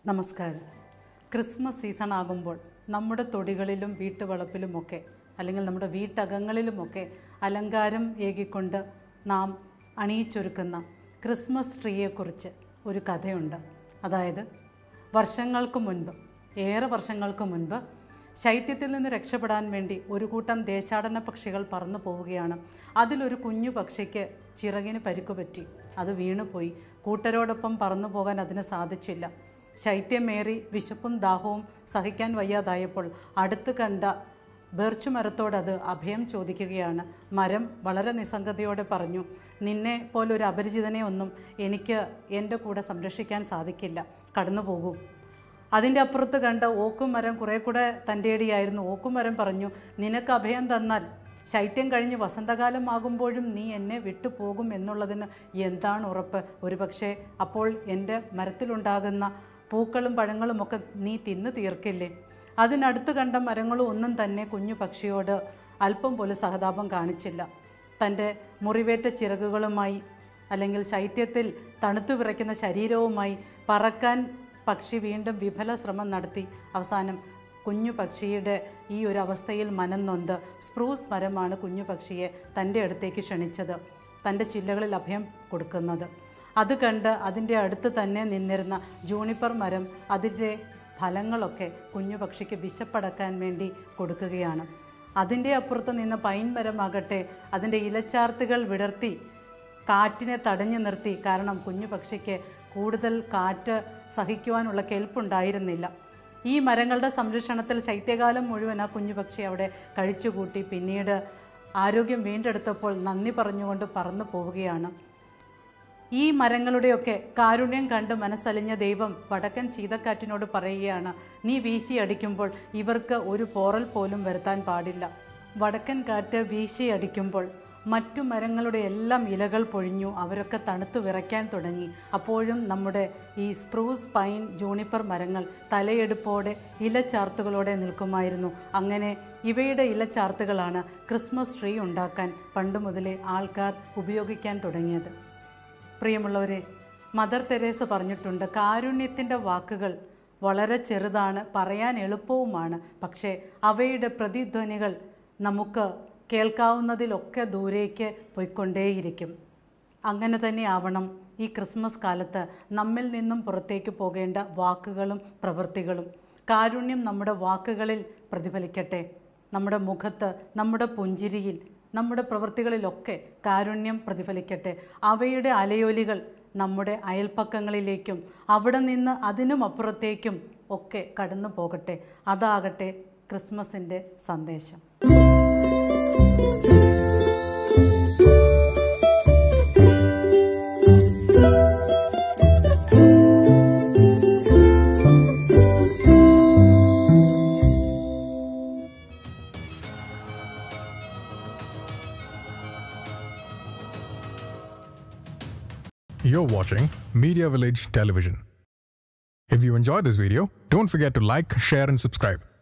നമസ്കാരം Christmas season ആകുമ്പോൾ നമ്മുടെ തൊടികളിലും വീട്ടുവളപ്പിലുമൊക്കെ അല്ലെങ്കിൽ നമ്മുടെ വീട്ടകങ്ങളിലുമൊക്കെ അലങ്കാരം ഏകിക്കൊണ്ട് നാം അണിയിച്ചൊരുക്കുന്ന ക്രിസ്മസ് ട്രീയെക്കുറിച്ച് ഒരു കഥയുണ്ട് അതായത് വർഷങ്ങൾക്ക് മുൻപ് ഏറെ വർഷങ്ങൾക്ക് മുൻപ് ശൈത്യത്തിൽ നിന്ന് രക്ഷപ്പെടാൻ വേണ്ടി ഒരു കൂട്ടം ദേശാടന പക്ഷികൾ പറന്നു പോവുകയാണ് അതിലൊരു കുഞ്ഞു പക്ഷിക്ക് ചിറകിന് പരിക്ക് പറ്റി അത് വീണുപോയി കൂട്ടരോടൊപ്പം പറന്നു പോകാൻ അതിന് സാധിച്ചില്ല ശൈത്യമേറി വിശപ്പും ദാഹവും സഹിക്കാൻ വയ്യാതായപ്പോൾ അടുത്ത് കണ്ട ബേർച്ചു മരത്തോടത് അഭയം ചോദിക്കുകയാണ് മരം വളരെ നിസ്സംഗതയോടെ പറഞ്ഞു നിന്നെ പോലൊരു അപരിചിതനെ ഒന്നും എനിക്ക് എൻ്റെ കൂടെ സംരക്ഷിക്കാൻ സാധിക്കില്ല കടന്നു പോകൂ അതിൻ്റെ അപ്പുറത്ത് കണ്ട ഓക്കുമരം കുറേ കൂടെ തൻ്റെടിയായിരുന്നു ഓക്കുമരം പറഞ്ഞു നിനക്ക് അഭയം തന്നാൽ ശൈത്യം കഴിഞ്ഞ് വസന്തകാലം ആകുമ്പോഴും നീ എന്നെ വിട്ടു പോകും എന്നുള്ളതിന് എന്താണ് ഉറപ്പ് ഒരുപക്ഷെ അപ്പോൾ എൻ്റെ മരത്തിലുണ്ടാകുന്ന പൂക്കളും പഴങ്ങളും ഒക്കെ നീ തിന്നു തീർക്കില്ലേ അതിനടുത്ത് കണ്ട മരങ്ങളും ഒന്നും തന്നെ കുഞ്ഞു പക്ഷിയോട് അല്പം പോലും സഹതാപം കാണിച്ചില്ല തൻ്റെ മുറിവേറ്റ ചിറകുകളുമായി അല്ലെങ്കിൽ ശൈത്യത്തിൽ തണുത്തു വിറയ്ക്കുന്ന ശരീരവുമായി പറക്കാൻ പക്ഷി വീണ്ടും വിഫല ശ്രമം നടത്തി അവസാനം കുഞ്ഞു പക്ഷിയുടെ ഈ ഒരു അവസ്ഥയിൽ മനം നൊന്ത് സ്പ്രൂസ് മരമാണ് കുഞ്ഞു പക്ഷിയെ തൻ്റെ അടുത്തേക്ക് ക്ഷണിച്ചത് തൻ്റെ ചില്ലകളിൽ അഭയം കൊടുക്കുന്നത് അത് കണ്ട് അതിൻ്റെ അടുത്ത് തന്നെ നിന്നിരുന്ന ജൂണിപ്പർ മരം അതിൻ്റെ ഫലങ്ങളൊക്കെ കുഞ്ഞു പക്ഷിക്ക് വിശപ്പടക്കാൻ വേണ്ടി കൊടുക്കുകയാണ് അതിൻ്റെ അപ്പുറത്ത് നിന്ന് പൈൻ മരമാകട്ടെ അതിൻ്റെ ഇലച്ചാർത്തുകൾ വിടർത്തി കാറ്റിനെ തടഞ്ഞു നിർത്തി കാരണം കുഞ്ഞു പക്ഷിക്ക് കൂടുതൽ കാറ്റ് സഹിക്കുവാനുള്ള കെൽപ്പുണ്ടായിരുന്നില്ല ഈ മരങ്ങളുടെ സംരക്ഷണത്തിൽ ശൈത്യകാലം മുഴുവൻ ആ കുഞ്ഞു പക്ഷി അവിടെ കഴിച്ചുകൂട്ടി പിന്നീട് ആരോഗ്യം വീണ്ടെടുത്തപ്പോൾ നന്ദി പറഞ്ഞുകൊണ്ട് പറന്നു പോവുകയാണ് ഈ മരങ്ങളുടെയൊക്കെ കാരുണ്യം കണ്ട് മനസ്സലിഞ്ഞ ദൈവം വടക്കൻ ശീതക്കാറ്റിനോട് പറയുകയാണ് നീ വീശി അടിക്കുമ്പോൾ ഇവർക്ക് ഒരു പോറൽ പോലും വരുത്താൻ പാടില്ല വടക്കൻ കാറ്റ് വീശി അടിക്കുമ്പോൾ മറ്റു മരങ്ങളുടെ എല്ലാം ഇലകൾ പൊഴിഞ്ഞു അവരൊക്കെ തണുത്തു വിറയ്ക്കാൻ തുടങ്ങി അപ്പോഴും നമ്മുടെ ഈ സ്പ്രൂസ് പൈൻ ജൂണിപ്പർ മരങ്ങൾ തലയെടുപ്പോടെ ഇലച്ചാർത്തുകളോടെ നിൽക്കുമായിരുന്നു അങ്ങനെ ഇവയുടെ ഇലച്ചാർത്തുകളാണ് ക്രിസ്മസ് ട്രീ ഉണ്ടാക്കാൻ പണ്ട് മുതലേ ആൾക്കാർ ഉപയോഗിക്കാൻ തുടങ്ങിയത് പ്രിയമുള്ളവരെ മദർ തെരേസ പറഞ്ഞിട്ടുണ്ട് കാരുണ്യത്തിൻ്റെ വാക്കുകൾ വളരെ ചെറുതാണ് പറയാൻ എളുപ്പവുമാണ് പക്ഷേ അവയുടെ പ്രതിധ്വനികൾ നമുക്ക് കേൾക്കാവുന്നതിലൊക്കെ ദൂരേക്ക് പോയിക്കൊണ്ടേയിരിക്കും അങ്ങനെ തന്നെ ആവണം ഈ ക്രിസ്മസ് കാലത്ത് നമ്മിൽ നിന്നും പുറത്തേക്ക് പോകേണ്ട വാക്കുകളും പ്രവൃത്തികളും കാരുണ്യം നമ്മുടെ വാക്കുകളിൽ പ്രതിഫലിക്കട്ടെ നമ്മുടെ മുഖത്ത് നമ്മുടെ പുഞ്ചിരിയിൽ നമ്മുടെ പ്രവൃത്തികളിലൊക്കെ കാരുണ്യം പ്രതിഫലിക്കട്ടെ അവയുടെ അലയൊലികൾ നമ്മുടെ അയൽപ്പക്കങ്ങളിലേക്കും അവിടെ നിന്ന് അതിനും അപ്പുറത്തേക്കും ഒക്കെ കടന്നു പോകട്ടെ അതാകട്ടെ ക്രിസ്മസിൻ്റെ സന്ദേശം You're watching Media Village Television. If you enjoyed this video, don't forget to like, share, and subscribe.